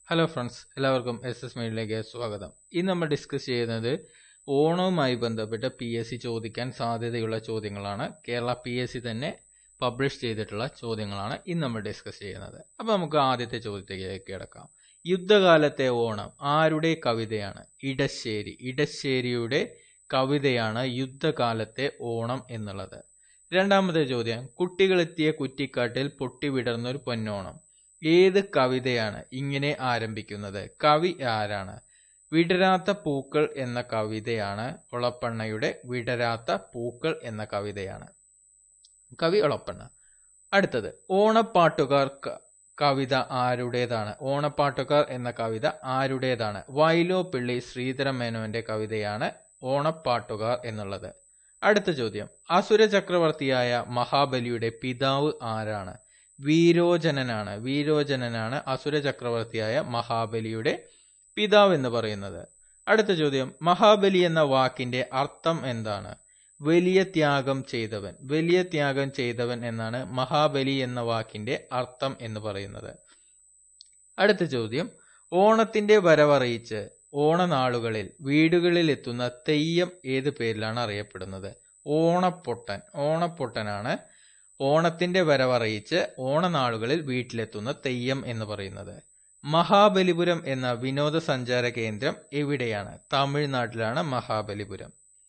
hello friends എല്ലാവർക്കും S S മീഡിയയിലേക്ക് സ്വാഗതം ഇന്ന് നമ്മൾ ഡിസ്കസ് ചെയ്യുന്നത് ഓണവുമായി ബന്ധപ്പെട്ട് പി എസ് സി ചോദിക്കാൻ സാധ്യതയുള്ള ചോദ്യങ്ങളാണ് കേരള പി എസ് സി തന്നെ പബ്ലിഷ് ചെയ്തിട്ടുള്ള ചോദ്യങ്ങളാണ് ഇന്ന് നമ്മൾ ഡിസ്കസ് ചെയ്യുന്നത് അപ്പോൾ നമുക്ക് ആദ്യത്തെ ചോദ്യത്തിലേക്ക് കിടക്കാം യുദ്ധകാലത്തെ ഓണം ആരുടെ കവിതയാണ് ഇടശ്ശേരി ഇടശ്ശേരിയുടെ കവിതയാണ് യുദ്ധകാലത്തെ ഓണം എന്നുള്ളത് രണ്ടാമത്തെ ചോദ്യം കുട്ടികളെത്തിയ കുറ്റിക്കാട്ടിൽ പൊട്ടിവിടർന്നൊരു പൊന്നോണം ഏത് കവിതയാണ് ഇങ്ങനെ ആരംഭിക്കുന്നത് കവി ആരാണ് വിടരാത്ത പൂക്കൾ എന്ന കവിതയാണ് ഒളപ്പണ്ണയുടെ വിടരാത്ത പൂക്കൾ എന്ന കവിതയാണ് കവി ഒളപ്പണ്ണ അടുത്തത് ഓണപ്പാട്ടുകാർ ക- കവിത ആരുടേതാണ് ഓണപ്പാട്ടുകാർ എന്ന കവിത ആരുടേതാണ് വൈലോപ്പിള്ളി ശ്രീധരമേനോന്റെ കവിതയാണ് ഓണപ്പാട്ടുകാർ എന്നുള്ളത് അടുത്ത ചോദ്യം അസുര ചക്രവർത്തിയായ മഹാബലിയുടെ പിതാവ് ആരാണ് വീരോചനനാണ് വീരോചനനാണ് അസുര ചക്രവർത്തിയായ മഹാബലിയുടെ പിതാവ് എന്ന് പറയുന്നത് അടുത്ത ചോദ്യം മഹാബലി എന്ന വാക്കിന്റെ അർത്ഥം എന്താണ് വലിയ ത്യാഗം ചെയ്തവൻ വലിയ ത്യാഗം ചെയ്തവൻ എന്നാണ് മഹാബലി എന്ന വാക്കിന്റെ അർത്ഥം എന്ന് പറയുന്നത് അടുത്ത ചോദ്യം ഓണത്തിന്റെ വരവറിയിച്ച് ഓണനാളുകളിൽ വീടുകളിൽ എത്തുന്ന തെയ്യം ഏത് പേരിലാണ് അറിയപ്പെടുന്നത് ഓണപ്പൊട്ടൻ ഓണപ്പൊട്ടനാണ് ഓണത്തിന്റെ വരവറിയിച്ച് ഓണനാളുകളിൽ വീട്ടിലെത്തുന്ന തെയ്യം എന്ന് പറയുന്നത് മഹാബലിപുരം എന്ന വിനോദസഞ്ചാര കേന്ദ്രം എവിടെയാണ് തമിഴ്നാട്ടിലാണ് മഹാബലിപുരം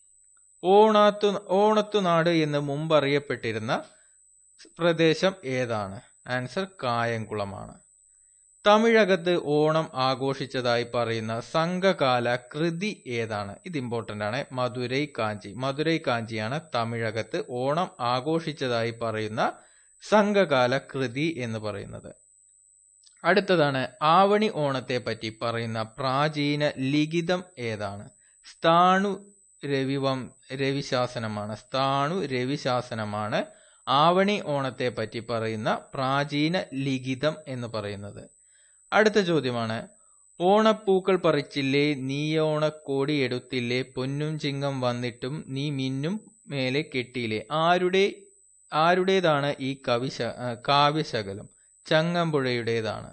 ഓണാത്തു ഓണത്തുനാട് എന്ന് മുമ്പ് അറിയപ്പെട്ടിരുന്ന പ്രദേശം ഏതാണ് ആൻസർ കായംകുളമാണ് തമിഴകത്ത് ഓണം ആഘോഷിച്ചതായി പറയുന്ന സംഘകാല കൃതി ഏതാണ് ഇത് ഇമ്പോർട്ടന്റ് ആണ് മധുരൈ കാഞ്ചി മധുരൈ കാഞ്ചിയാണ് തമിഴകത്ത് ഓണം ആഘോഷിച്ചതായി പറയുന്ന സംഘകാല കൃതി എന്ന് പറയുന്നത് അടുത്തതാണ് ആവണി ഓണത്തെ പറ്റി പറയുന്ന പ്രാചീന ലിഖിതം ഏതാണ് സ്ഥാണു രവിവം രവിശാസനമാണ് സ്ഥാണു രവിശാസനമാണ് ആവണി ഓണത്തെ പറ്റി പറയുന്ന പ്രാചീന ലിഖിതം എന്ന് പറയുന്നത് അടുത്ത ചോദ്യമാണ് ഓണപ്പൂക്കൾ പറിച്ചില്ലേ നീയോണക്കോടി എടുത്തില്ലേ പൊന്നും ചിങ്ങം വന്നിട്ടും നീ മിന്നും മേലെ കെട്ടിയില്ലേ ആരുടെ ആരുടേതാണ് ഈ കവിശ ആ, കാവ്യശകലം ചങ്ങമ്പുഴയുടേതാണ്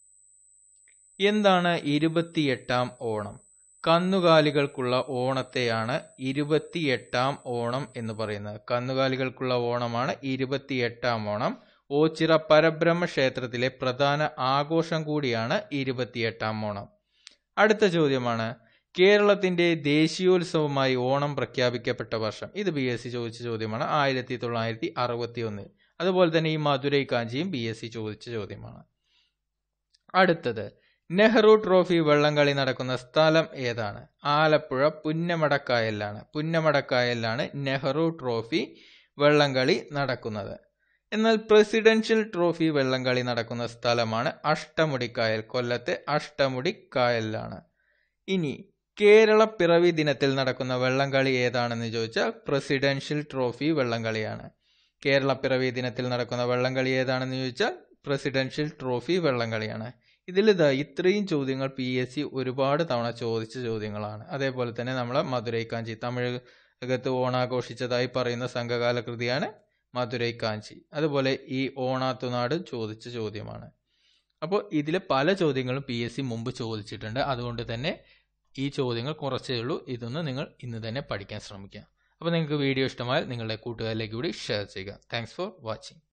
എന്താണ് ഇരുപത്തിയെട്ടാം ഓണം കന്നുകാലികൾക്കുള്ള ഓണത്തെയാണ് ഇരുപത്തിയെട്ടാം ഓണം എന്ന് പറയുന്നത് കന്നുകാലികൾക്കുള്ള ഓണമാണ് ഇരുപത്തിയെട്ടാം ഓണം ഓച്ചിറ പരബ്രഹ്മ ക്ഷേത്രത്തിലെ പ്രധാന ആഘോഷം കൂടിയാണ് ഇരുപത്തിയെട്ടാം ഓണം അടുത്ത ചോദ്യമാണ് കേരളത്തിന്റെ ദേശീയോത്സവമായി ഓണം പ്രഖ്യാപിക്കപ്പെട്ട വർഷം ഇത് ബി എസ് സി ചോദിച്ച ചോദ്യമാണ് ആയിരത്തി തൊള്ളായിരത്തി അറുപത്തി ഒന്നിൽ അതുപോലെ തന്നെ ഈ മധുരൈ കാഞ്ചിയും ബി എസ് സി ചോദിച്ച ചോദ്യമാണ് അടുത്തത് നെഹ്റു ട്രോഫി വള്ളംകളി നടക്കുന്ന സ്ഥലം ഏതാണ് ആലപ്പുഴ പുന്നമടക്കായലിലാണ് പുന്നമടക്കായലിലാണ് നെഹ്റു ട്രോഫി വള്ളംകളി നടക്കുന്നത് എന്നാൽ പ്രസിഡൻഷ്യൽ ട്രോഫി വള്ളംകളി നടക്കുന്ന സ്ഥലമാണ് അഷ്ടമുടിക്കായൽ കൊല്ലത്തെ അഷ്ടമുടിക്കായലിലാണ് ഇനി കേരള പിറവി ദിനത്തിൽ നടക്കുന്ന വള്ളംകളി ഏതാണെന്ന് ചോദിച്ചാൽ പ്രസിഡൻഷ്യൽ ട്രോഫി വള്ളംകളിയാണ് കേരള പിറവി ദിനത്തിൽ നടക്കുന്ന വള്ളംകളി ഏതാണെന്ന് ചോദിച്ചാൽ പ്രസിഡൻഷ്യൽ ട്രോഫി വള്ളംകളിയാണ് ഇതിൽ ഇതാ ഇത്രയും ചോദ്യങ്ങൾ പി എസ് സി ഒരുപാട് തവണ ചോദിച്ച ചോദ്യങ്ങളാണ് അതേപോലെ തന്നെ നമ്മളെ മധുരൈ കാഞ്ചി തമിഴകത്ത് ഓണാഘോഷിച്ചതായി പറയുന്ന സംഘകാല കൃതിയാണ് മധുരൈ കാഞ്ചി അതുപോലെ ഈ ഓണാത്തുനാട് ചോദിച്ച ചോദ്യമാണ് അപ്പോൾ ഇതിൽ പല ചോദ്യങ്ങളും പി എസ് സി മുമ്പ് ചോദിച്ചിട്ടുണ്ട് അതുകൊണ്ട് തന്നെ ഈ ചോദ്യങ്ങൾ കുറച്ചേ ഉള്ളൂ ഇതൊന്ന് നിങ്ങൾ ഇന്ന് തന്നെ പഠിക്കാൻ ശ്രമിക്കുക അപ്പോൾ നിങ്ങൾക്ക് വീഡിയോ ഇഷ്ടമായാൽ നിങ്ങളുടെ കൂട്ടുകാരിലേക്ക് കൂടി ഷെയർ ചെയ്യുക താങ്ക്സ് ഫോർ വാച്ചിങ്